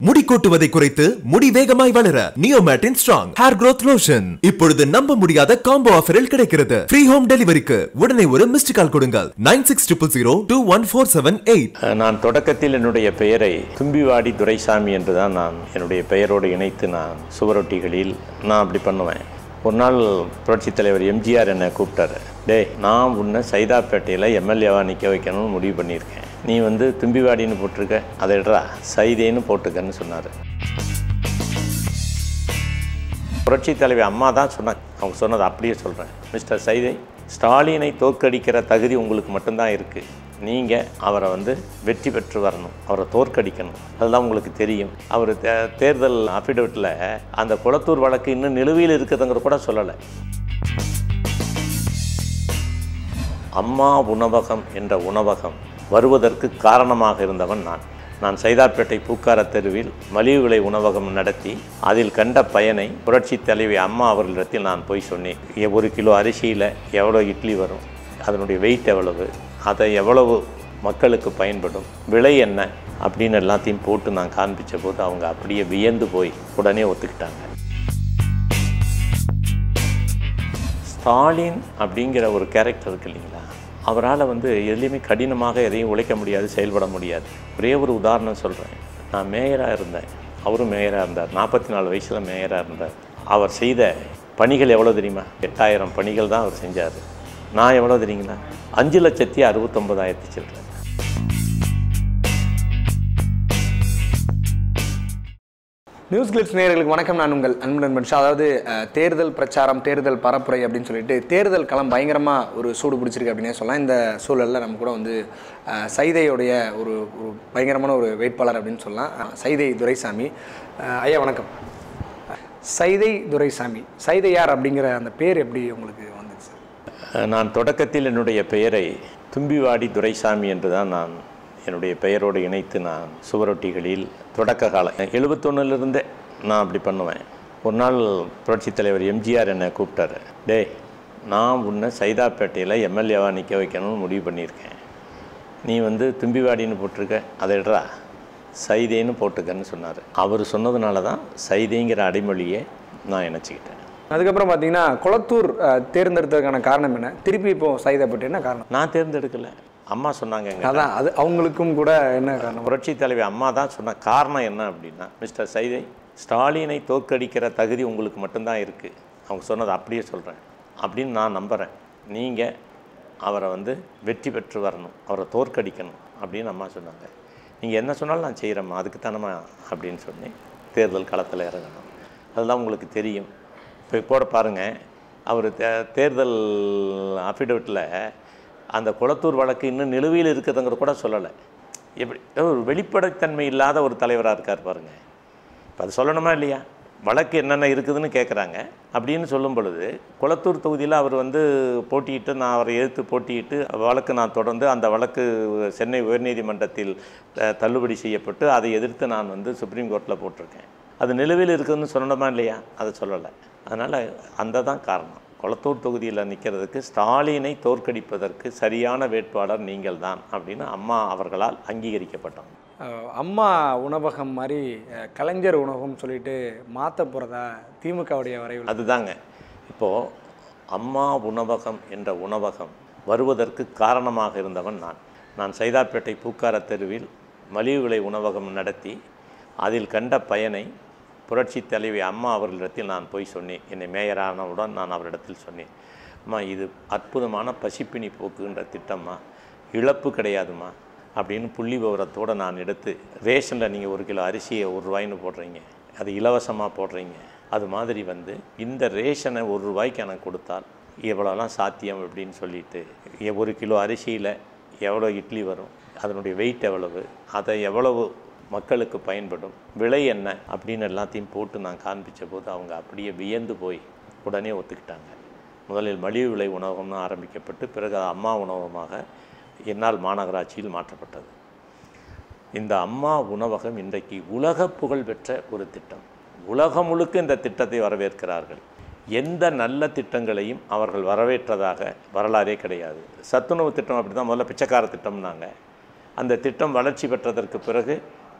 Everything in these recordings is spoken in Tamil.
முடி கொட்டுவதை குறைத்து முடி வேகமாய் வளர நியோமேட்டின் ஸ்ட்ராங் ஹேர் growth லோஷன் இப்பொழுது நம்ப முடியாத காம்போ ஆஃபரில் கிடைக்கிறது ஃப்ரீ ஹோம் டெலிவரிக்கு உடனே ஒரு மிஸ்டு கால் கொடுங்கள் nine six triple zero two one four seven eight நான் தொடக்கத்தில் என்னுடைய பெயரை தும்பிவாடி துரைசாமி என்று தான் நான் என்னுடைய பெயரோடு இணைத்து நான் சுவரொட்டிகளில் நான் அப்படி பண்ணுவேன் ஒரு நாள் புரட்சித் தலைவர் எம்ஜிஆர் என்னை கூப்பிட்டாரு டேய் நான் உன்னை சைதாப்பேட்டையில் எம்எல்ஏவாக நிற்க வைக்கணும்னு முடிவு பண்ணியிருக்கேன் நீ வந்து தும்பிவாடின்னு போட்டிருக்க அதை எடுறா சைதேன்னு போட்டுக்கன்னு சொன்னார் புரட்சித் தலைவி அம்மா தான் சொன்னாங்க அவங்க சொன்னதை அப்படியே சொல்கிறேன் மிஸ்டர் சைதை ஸ்டாலினை தோற்கடிக்கிற தகுதி உங்களுக்கு மட்டும்தான் இருக்குது நீங்கள் அவரை வந்து வெற்றி பெற்று வரணும் அவரை தோற்கடிக்கணும் அதெல்லாம் உங்களுக்கு தெரியும் அவர் தே- தேர்தல் அஃபிடவிட்டில் அந்த குளத்தூர் வழக்கு இன்னும் நிலுவையில் இருக்குதுங்கிற கூட சொல்லலை அம்மா உணவகம் என்ற உணவகம் வருவதற்கு காரணமாக இருந்தவன் நான் நான் சைதாப்பேட்டை பூக்கார தெருவில் மலிவு விலை உணவகம் நடத்தி அதில் கண்ட பயனை புரட்சி தலைவி அம்மா அவர்களிடத்தில் நான் போய் சொன்னேன் எ- ஒரு கிலோ அரிசியில் எவ்வளோ இட்லி வரும் அதனுடைய வெயிட் எவ்வளவு அதை எவ்வளவு மக்களுக்கு பயன்படும் விலை என்ன அப்படின்னு எல்லாத்தையும் போட்டு நான் காண்பிச்ச போது அவங்க அப்படியே வியந்து போய் உடனே ஒத்துக்கிட்டாங்க ஸ்டாலின் அப்படிங்கிற ஒரு கேரக்டர் இருக்கு இல்லைங்களா அவரால் வந்து எதுலேயுமே கடினமாக எதையும் உழைக்க முடியாது செயல்பட முடியாது ஒரே ஒரு உதாரணம் சொல்கிறேன் நான் மேயராக இருந்தேன் அவரும் மேயராக இருந்தார் நாற்பத்தி நாலு வயசில் மேயராக இருந்தார் அவர் செய்த பணிகள் எவ்வளோ தெரியுமா எட்டாயிரம் பணிகள் தான் அவர் செஞ்சார் நான் எவ்வளோ தெரியுங்களா அஞ்சு லட்சத்தி அறுபத்தொம்பதாயிரத்தி சில்லற நியூஸ் கிளிப்ஸ் நேயர்களுக்கு வணக்கம் நான் உங்கள் அன்பு நண்பன் ஷா அதாவது அஹ், தேர்தல் பிரச்சாரம் தேர்தல் பரப்புரை அப்படின்னு சொல்லிட்டு தேர்தல் களம் பயங்கரமாக ஒரு சூடு பிடிச்சிருக்கு அப்படின்னே சொல்லலாம் இந்த சூழலில் நம்ம கூட வந்து அஹ், சைதையுடைய ஒரு ஒரு பயங்கரமான ஒரு வேட்பாளர் அப்படின்னு சொல்லலாம் அஹ், சைதை துரைசாமி அஹ், ஐயா வணக்கம் சைதை துரைசாமி சைதை யார் அப்படிங்கிற அந்த பேர் எப்படி உங்களுக்கு வந்துச்சு சார் நான் தொடக்கத்தில் என்னுடைய பெயரை தும்பிவாடி துரைசாமி என்று தான் நான் என்னுடைய பெயரோடு இணைத்து நான் சுவரொட்டிகளில் தொடக்க காலம் எழுபத்தொன்னுலேருந்தே நான் அப்படி பண்ணுவேன் ஒரு நாள் புரட்சித் தலைவர் எம்ஜிஆர் என்னை கூப்பிட்டாரு டேய் நான் உன்னை சைதாப்பேட்டையில் எம்எல்ஏவாக நிற்க வைக்கணும்னு முடிவு பண்ணியிருக்கேன் நீ வந்து தும்பிவாடின்னு போட்டிருக்க அதை எடுறா சைதேன்னு போட்டுக்கன்னு சொன்னார் அவர் சொன்னதுனால தான் சைதைங்கிற அடைமொழியை நான் இணைச்சிக்கிட்டேன் அதுக்கப்புறம் பார்த்தீங்கன்னா குளத்தூர் அஹ், தேர்ந்தெடுத்ததுக்கான காரணம் என்ன திருப்பி இப்போ சைதைப்பட்டு என்ன காரணம் நான் தேர்ந்தெடுக்கல அம்மா சொன்னாங்க எங்க அதான் அது அவங்களுக்கும் கூட என்ன காரணம் புரட்சி தலைவி அம்மா தான் சொன்ன காரணம் என்ன அப்படின்னா மிஸ்டர் சைதை ஸ்டாலினை தோற்கடிக்கிற தகுதி உங்களுக்கு மட்டும்தான் இருக்குது அவங்க சொன்னதை அப்படியே சொல்கிறேன் அப்படின்னு நான் நம்புகிறேன் நீங்கள் அவரை வந்து வெற்றி பெற்று வரணும் அவரை தோற்கடிக்கணும் அப்படின்னு அம்மா சொன்னாங்க நீங்கள் என்ன சொன்னாலும் நான் செய்கிறேம்மா அதுக்கு தானம்மா அப்படின்னு சொன்னேன் தேர்தல் களத்தில் இறங்கணும் அதெல்லாம் உங்களுக்கு தெரியும் இப்போ கூட பாருங்கள் அவர் தே தேர்தல் அஃபிடவிட்டில் அந்த குளத்தூர் வழக்கு இன்னும் நிலுவையில் இருக்குதுங்கிற கூட சொல்லலை எப்படி ஒரு வெளிப்படைத்தன்மை இல்லாத ஒரு தலைவராக இருக்கார் பாருங்க இப்போ அது சொல்லணுமா இல்லையா வழக்கு என்னென்ன இருக்குதுன்னு கேட்குறாங்க அப்படின்னு சொல்லும் பொழுது குளத்தூர் தொகுதியில் அவர் வந்து போட்டியிட்டு நான் அவரை எதிர்த்து போட்டியிட்டு வழக்கு நான் தொடர்ந்து அந்த வழக்கு சென்னை உயர்நீதிமன்றத்தில் அஹ், தள்ளுபடி செய்யப்பட்டு அதை எதிர்த்து நான் வந்து சுப்ரீம் கோர்ட்டில் போட்டிருக்கேன் அது நிலுவையில் இருக்குதுன்னு சொல்லணுமா இல்லையா அதை சொல்லலை அதனால் அந்த தான் காரணம் குளத்தூர் தொகுதியில் நிற்கிறதுக்கு ஸ்டாலினை தோற்கடிப்பதற்கு சரியான வேட்பாளர் நீங்கள் தான் அப்படின்னு அம்மா அவர்களால் அங்கீகரிக்கப்பட்டோம் அஹ் அம்மா உணவகம் மாதிரி அஹ், கலைஞர் உணவகம் சொல்லிட்டு மாற்ற போகிறதா திமுகவுடைய வரைவில் அதுதாங்க இப்போது அம்மா உணவகம் என்ற உணவகம் வருவதற்கு காரணமாக இருந்தவன் நான் நான் சைதாப்பேட்டை பூக்கார தெருவில் மலிவு விலை உணவகம் நடத்தி அதில் கண்ட பயனை புரட்சி தலைவி அம்மா அவர்களிடத்தில் நான் போய் சொன்னேன் என்னை மேயரானவுடன் நான் அவரிடத்தில் சொன்னேன் அம்மா இது அற்புதமான பசிப்பினி போக்குகின்ற திட்டம்மா இழப்பு கிடையாதும்மா அப்படின்னு புள்ளி விவரத்தோடு நான் எடுத்து ரேஷனில் நீங்கள் ஒரு கிலோ அரிசியை ஒரு ரூபாய்னு போடுறீங்க அது இலவசமாக போடுறீங்க அது மாதிரி வந்து இந்த ரேஷனை ஒரு ரூபாய்க்கு எனக்கு கொடுத்தால் எவ்வளோலாம் சாத்தியம் அப்படின்னு சொல்லிட்டு எ- ஒரு கிலோ அரிசியில் எவ்வளோ இட்லி வரும் அதனுடைய வெயிட் எவ்வளவு அதை எவ்வளவு மக்களுக்கு பயன்படும் விலை என்ன அப்படின்னு எல்லாத்தையும் போட்டு நான் காண்பிச்ச போது அவங்க அப்படியே வியந்து போய் உடனே ஒத்துக்கிட்டாங்க முதலில் மலிவு விலை உணவகம்னு ஆரம்பிக்கப்பட்டு பிறகு அது அம்மா உணவகமாக என்னால் மாநகராட்சியில் மாற்றப்பட்டது இந்த அம்மா உணவகம் இன்றைக்கு உலக புகழ் பெற்ற ஒரு திட்டம் உலகம் முழுக்க இந்த திட்டத்தை வரவேற்கிறார்கள் எந்த நல்ல திட்டங்களையும் அவர்கள் வரவேற்றதாக வரலாறே கிடையாது சத்துணவு திட்டம் அப்படி தான் முதல்ல பிச்சைக்கார திட்டம்னாங்க அந்த திட்டம் வளர்ச்சி பெற்றதற்கு பிறகு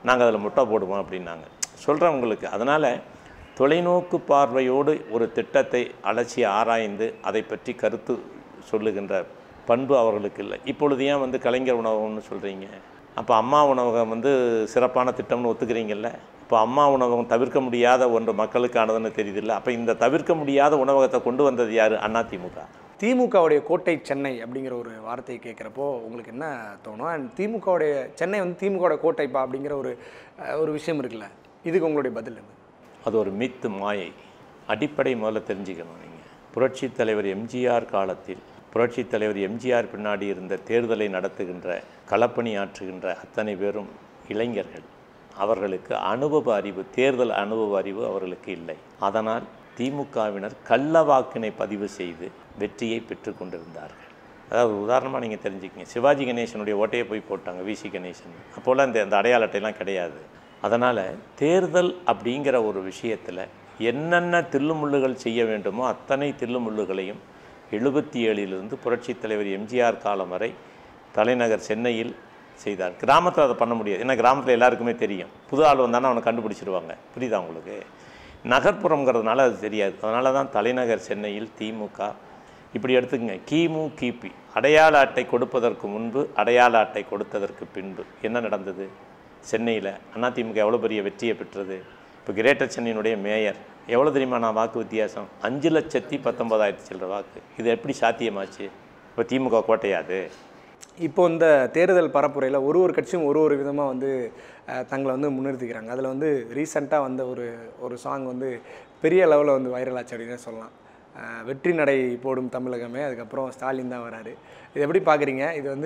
நாங்கள் அதில் முட்டை போடுவோம் அப்படின்னாங்க சொல்கிறவங்களுக்கு அதனால் தொலைநோக்கு பார்வையோடு ஒரு திட்டத்தை அலட்சி ஆராய்ந்து அதை பற்றி கருத்து சொல்லுகின்ற பண்பு அவர்களுக்கு இல்லை இப்பொழுது ஏன் வந்து கலைஞர் உணவகம்னு சொல்கிறீங்க அப்போ அம்மா உணவகம் வந்து சிறப்பான திட்டம்னு ஒத்துக்கிறீங்கல்ல இப்போ அம்மா உணவகம் தவிர்க்க முடியாத ஒன்று மக்களுக்கானதுன்னு தெரியுதுல்ல அப்போ இந்த தவிர்க்க முடியாத உணவகத்தை கொண்டு வந்தது யார் அதிமுக திமுகவுடைய கோட்டை சென்னை அப்படிங்கிற ஒரு வார்த்தையை கேட்குறப்போ உங்களுக்கு என்ன தோணும் அண்ட் திமுகவுடைய சென்னை வந்து திமுகவோட கோட்டைப்பா அப்படிங்கிற ஒரு அஹ், ஒரு விஷயம் இருக்குல்ல இதுக்கு உங்களுடைய பதில் என்ன அது ஒரு மித்து மாயை அடிப்படை முதல்ல தெரிஞ்சுக்கணும் நீங்கள் புரட்சித் தலைவர் எம்ஜிஆர் காலத்தில் புரட்சித் தலைவர் எம்ஜிஆர் பின்னாடி இருந்த தேர்தலை நடத்துகின்ற களப்பணி ஆற்றுகின்ற அத்தனை பேரும் இளைஞர்கள் அவர்களுக்கு அனுபவ அறிவு தேர்தல் அனுபவ அறிவு அவர்களுக்கு இல்லை அதனால் திமுகவினர் கள்ள வாக்கினை பதிவு செய்து வெற்றியை பெற்று கொண்டிருந்தார்கள் அதாவது உதாரணமாக நீங்கள் தெரிஞ்சுக்கங்க சிவாஜி கணேசனுடைய ஓட்டையை போய் போட்டாங்க விசி கணேசன் அப்போல்லாம் இந்த அந்த அடையாள அட்டையெல்லாம் கிடையாது அதனால் தேர்தல் அப்படிங்கிற ஒரு விஷயத்தில் என்னென்ன தில்லுமுள்ளுகள் செய்ய வேண்டுமோ அத்தனை தில்லுமுள்ளுகளையும் எழுபத்தி ஏழிலிருந்து புரட்சித் தலைவர் எம்ஜிஆர் காலம் வரை தலைநகர் சென்னையில் செய்தார் கிராமத்தில் அதை பண்ண முடியாது ஏன்னா கிராமத்தில் எல்லாருக்குமே தெரியும் புது ஆள் வந்தானே அவனை கண்டுபிடிச்சிருவாங்க புரியுதா உங்களுக்கு நகர்ப்புறங்கிறதுனால அது தெரியாது அதனால தான் தலைநகர் சென்னையில் திமுக இப்படி எடுத்துக்கங்க கிமு கிபி அடையாள அட்டை கொடுப்பதற்கு முன்பு அடையாள அட்டை கொடுத்ததற்கு பின்பு என்ன நடந்தது சென்னையில் அதிமுக எவ்வளோ பெரிய வெற்றியை பெற்றது இப்போ கிரேட்டர் சென்னையினுடைய மேயர் எவ்வளோ தெரியுமா நான் வாக்கு வித்தியாசம் அஞ்சு லட்சத்தி பத்தொன்பதாயிரத்தி சில்லற வாக்கு இது எப்படி சாத்தியமாச்சு இப்போ திமுக கோட்டையாது இப்போ இந்த தேர்தல் பரப்புரையில் ஒரு ஒரு கட்சியும் ஒரு ஒரு விதமாக வந்து அஹ், தங்களை வந்து முன்னிறுத்திக்கிறாங்க அதில் வந்து ரீசெண்டாக வந்த ஒரு ஒரு சாங் வந்து பெரிய லெவலில் வந்து வைரல் ஆச்சு அப்படின்னு சொல்லலாம் அஹ், வெற்றி நடை போடும் தமிழகமே அதுக்கப்புறம் ஸ்டாலின் தான் வராரு இது எப்படி பார்க்குறீங்க இது வந்து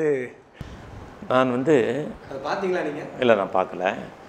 நான் வந்து அதை பார்த்தீங்களா நீங்கள் இல்லை நான் பார்க்கல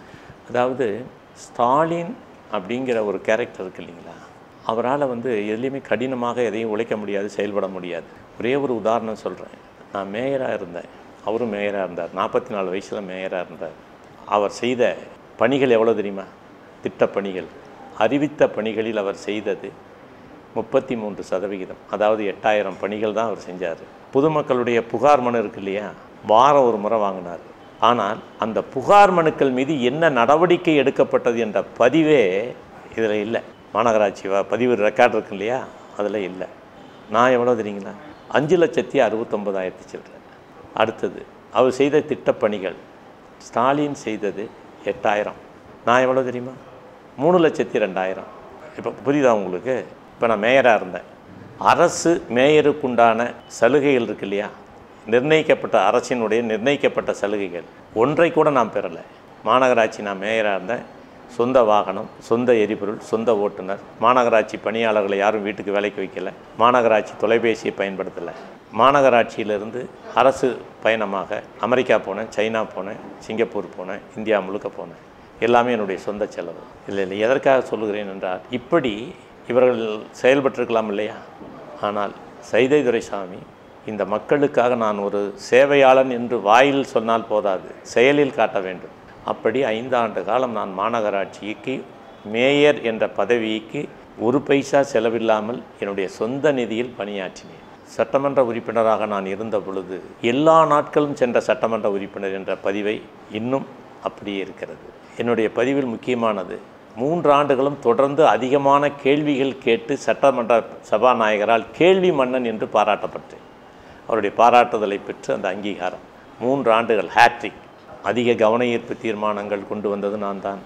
அதாவது ஸ்டாலின் அப்படிங்கிற ஒரு கேரக்டர் இருக்கு இல்லைங்களா அவரால் வந்து எதுலேயுமே கடினமாக எதையும் உழைக்க முடியாது செயல்பட முடியாது ஒரே ஒரு உதாரணம் சொல்கிறேன் நான் மேயராக இருந்தேன் அவரும் மேயராக இருந்தார் நாற்பத்தி நாலு வயசில் மேயராக இருந்தார் அவர் செய்த பணிகள் எவ்வளோ தெரியுமா திட்டப்பணிகள் அறிவித்த பணிகளில் அவர் செய்தது முப்பத்தி மூன்று சதவிகிதம் அதாவது எட்டாயிரம் பணிகள் தான் அவர் செஞ்சார் பொதுமக்களுடைய புகார் மனு இருக்கு இல்லையா வாரம் ஒரு முறை வாங்கினார் ஆனால் அந்த புகார் மனுக்கள் மீது என்ன நடவடிக்கை எடுக்கப்பட்டது என்ற பதிவே இதில் இல்லை மாநகராட்சி வ- பதிவு ரெக்கார்டு இருக்கு இல்லையா அதில் இல்லை நான் எவ்வளோ தெரியுங்களா அஞ்சு லட்சத்தி அறுபத்தொம்பதாயிரத்தி சில்லற அடுத்தது அவர் செய்த திட்டப்பணிகள் ஸ்டாலின் செய்தது எட்டாயிரம் நான் எவ்வளோ தெரியுமா மூணு லட்சத்தி ரெண்டாயிரம் இப்போ புரியுதா உங்களுக்கு இப்போ நான் மேயராக இருந்தேன் அரசு மேயருக்குண்டான சலுகைகள் இருக்கு இல்லையா நிர்ணயிக்கப்பட்ட அரசினுடைய நிர்ணயிக்கப்பட்ட சலுகைகள் ஒன்றை கூட நான் பெறலை மாநகராட்சி நான் மேயராக இருந்தேன் சொந்த வாகனம் சொந்த எரிபொருள் சொந்த ஓட்டுநர் மாநகராட்சி பணியாளர்களை யாரும் வீட்டுக்கு வேலைக்கு வைக்கல மாநகராட்சி தொலைபேசியை பயன்படுத்தலை மாநகராட்சியிலிருந்து அரசு பயணமாக அமெரிக்கா போனேன் சைனா போனேன் சிங்கப்பூர் போனேன் இந்தியா முழுக்க போனேன் எல்லாமே என்னுடைய சொந்த செலவு இல்லை இல்லை எதற்காக சொல்லுகிறேன் என்றால் இப்படி இவர்கள் செயல்பட்டிருக்கலாம் இல்லையா ஆனால் சைதை துரைசாமி இந்த மக்களுக்காக நான் ஒரு சேவையாளன் என்று வாயில் சொன்னால் போதாது செயலில் காட்ட வேண்டும் அப்படி ஐந்தாண்டு காலம் நான் மாநகராட்சிக்கு மேயர் என்ற பதவிக்கு ஒரு பைசா செலவில்லாமல் என்னுடைய சொந்த நிதியில் பணியாற்றினேன் சட்டமன்ற உறுப்பினராக நான் இருந்த பொழுது எல்லா நாட்களும் சென்ற சட்டமன்ற உறுப்பினர் என்ற பதிவை இன்னும் அப்படியே இருக்கிறது என்னுடைய பதிவில் முக்கியமானது மூன்று ஆண்டுகளும் தொடர்ந்து அதிகமான கேள்விகள் கேட்டு சட்டமன்ற சபாநாயகரால் கேள்வி மன்னன் என்று பாராட்டப்பட்டேன் அவருடைய பாராட்டுதலை பெற்று அந்த அங்கீகாரம் மூன்று ஆண்டுகள் ஹேட்ரிக் அதிக கவன ஈர்ப்பு தீர்மானங்கள் கொண்டு வந்தது நான் தான்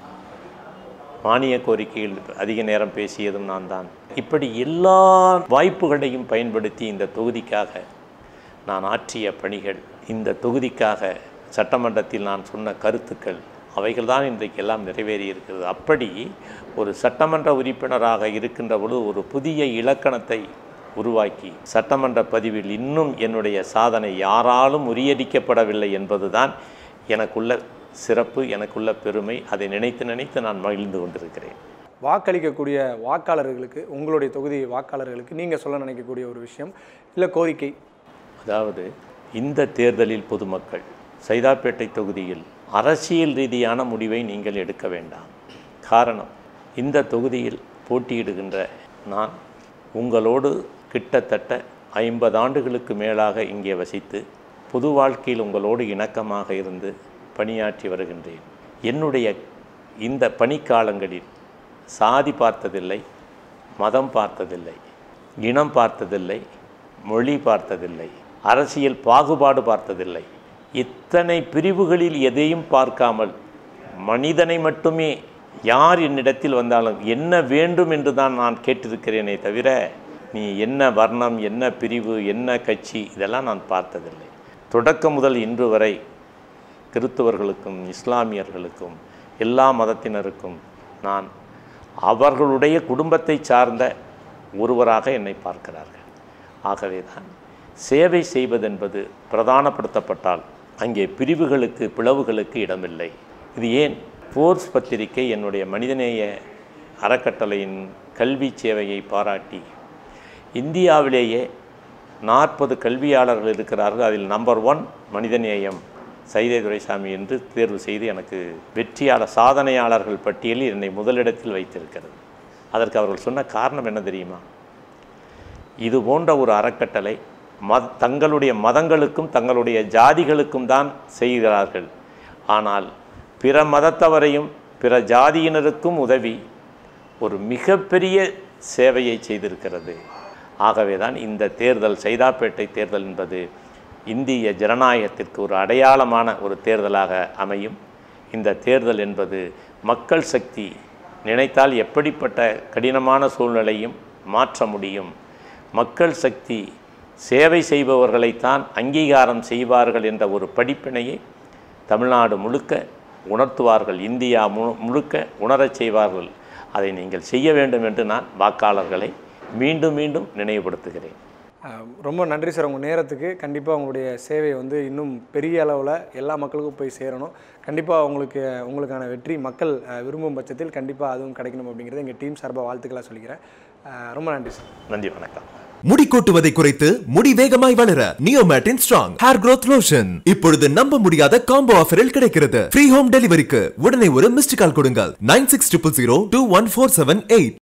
மானிய கோரிக்கையில் அதிக நேரம் பேசியதும் நான் தான் இப்படி எல்லா வாய்ப்புகளையும் பயன்படுத்தி இந்த தொகுதிக்காக நான் ஆற்றிய பணிகள் இந்த தொகுதிக்காக சட்டமன்றத்தில் நான் சொன்ன கருத்துக்கள் அவைகள் தான் இன்றைக்கு எல்லாம் நிறைவேறி இருக்கிறது அப்படி ஒரு சட்டமன்ற உறுப்பினராக இருக்கின்ற பொழுது ஒரு புதிய இலக்கணத்தை உருவாக்கி சட்டமன்ற பதிவில் இன்னும் என்னுடைய சாதனை யாராலும் முறியடிக்கப்படவில்லை என்பதுதான் எனக்குள்ள சிறப்பு எனக்குள்ள பெருமை அதை நினைத்து நினைத்து நான் மகிழ்ந்து கொண்டிருக்கிறேன் வாக்களிக்கக்கூடிய வாக்காளர்களுக்கு உங்களுடைய தொகுதி வாக்காளர்களுக்கு நீங்கள் சொல்ல நினைக்கக்கூடிய ஒரு விஷயம் இல்லை கோரிக்கை அதாவது இந்த தேர்தலில் பொதுமக்கள் சைதாப்பேட்டை தொகுதியில் அரசியல் ரீதியான முடிவை நீங்கள் எடுக்க வேண்டாம் காரணம் இந்த தொகுதியில் போட்டியிடுகின்ற நான் உங்களோடு கிட்டத்தட்ட ஐம்பது ஆண்டுகளுக்கு மேலாக இங்கே வசித்து பொது வாழ்க்கையில் உங்களோடு இணக்கமாக இருந்து பணியாற்றி வருகின்றேன் என்னுடைய இந்த பணிக்காலங்களில் சாதி பார்த்ததில்லை மதம் பார்த்ததில்லை இனம் பார்த்ததில்லை மொழி பார்த்ததில்லை அரசியல் பாகுபாடு பார்த்ததில்லை இத்தனை பிரிவுகளில் எதையும் பார்க்காமல் மனிதனை மட்டுமே யார் என்னிடத்தில் வந்தாலும் என்ன வேண்டும் என்று தான் நான் கேட்டிருக்கிறேனே தவிர நீ என்ன வர்ணம் என்ன பிரிவு என்ன கட்சி இதெல்லாம் நான் பார்த்ததில்லை தொடக்கம் முதல் இன்று வரை கிறிஸ்தவர்களுக்கும் இஸ்லாமியர்களுக்கும் எல்லா மதத்தினருக்கும் நான் அவர்களுடைய குடும்பத்தை சார்ந்த ஒருவராக என்னை பார்க்கிறார்கள் ஆகவே தான் சேவை செய்வதென்பது பிரதானப்படுத்தப்பட்டால் அங்கே பிரிவுகளுக்கு பிளவுகளுக்கு இடமில்லை இது ஏன் போர்ஸ் பத்திரிகை என்னுடைய மனிதநேய அறக்கட்டளையின் கல்வி சேவையை பாராட்டி இந்தியாவிலேயே நாற்பது கல்வியாளர்கள் இருக்கிறார்கள் அதில் நம்பர் ஒன் மனிதநேயம் சைதை துரைசாமி என்று தேர்வு செய்து எனக்கு வெற்றியாளர் சாதனையாளர்கள் பட்டியலில் என்னை முதலிடத்தில் வைத்திருக்கிறது அதற்கு அவர்கள் சொன்ன காரணம் என்ன தெரியுமா இது போன்ற ஒரு அறக்கட்டளை மத தங்களுடைய மதங்களுக்கும் தங்களுடைய ஜாதிகளுக்கும் தான் செய்கிறார்கள் ஆனால் பிற மதத்தவரையும் பிற ஜாதியினருக்கும் உதவி ஒரு மிகப்பெரிய சேவையை செய்திருக்கிறது ஆகவே தான் இந்த தேர்தல் சைதாப்பேட்டை தேர்தல் என்பது இந்திய ஜனநாயகத்திற்கு ஒரு அடையாளமான ஒரு தேர்தலாக அமையும் இந்த தேர்தல் என்பது மக்கள் சக்தி நினைத்தால் எப்படிப்பட்ட கடினமான சூழ்நிலையும் மாற்ற முடியும் மக்கள் சக்தி சேவை செய்பவர்களைத்தான் அங்கீகாரம் செய்வார்கள் என்ற ஒரு படிப்பினையை தமிழ்நாடு முழுக்க உணர்த்துவார்கள் இந்தியா மு முழுக்க உணரச் செய்வார்கள் அதை நீங்கள் செய்ய வேண்டும் என்று நான் வாக்காளர்களை மீண்டும் மீண்டும் நினைவுபடுத்துகிறேன் அஹ் ரொம்ப நன்றி சார் உங்கள் நேரத்துக்கு கண்டிப்பாக உங்களுடைய சேவை வந்து இன்னும் பெரிய அளவில் எல்லா மக்களுக்கும் போய் சேரணும் கண்டிப்பாக உங்களுக்கு உங்களுக்கான வெற்றி மக்கள் அஹ், விரும்பும் பட்சத்தில் கண்டிப்பாக அதுவும் கிடைக்கணும் அப்படிங்கிறது எங்கள் டீம் சார்பாக வாழ்த்துக்களாக சொல்லிக்கிறேன் அஹ் ரொம்ப நன்றி சார் நன்றி வணக்கம் முடி கொட்டுவதை குறைத்து முடி வேகமாய் வளர நியோமேட்டின் ஸ்ட்ராங் ஹேர் growth லோஷன் இப்பொழுது நம்ப முடியாத காம்போ ஆஃபரில் கிடைக்கிறது ஃப்ரீ ஹோம் டெலிவரிக்கு உடனே ஒரு மிஸ்டு கால் கொடுங்கள் nine six triple zero two one four seven eight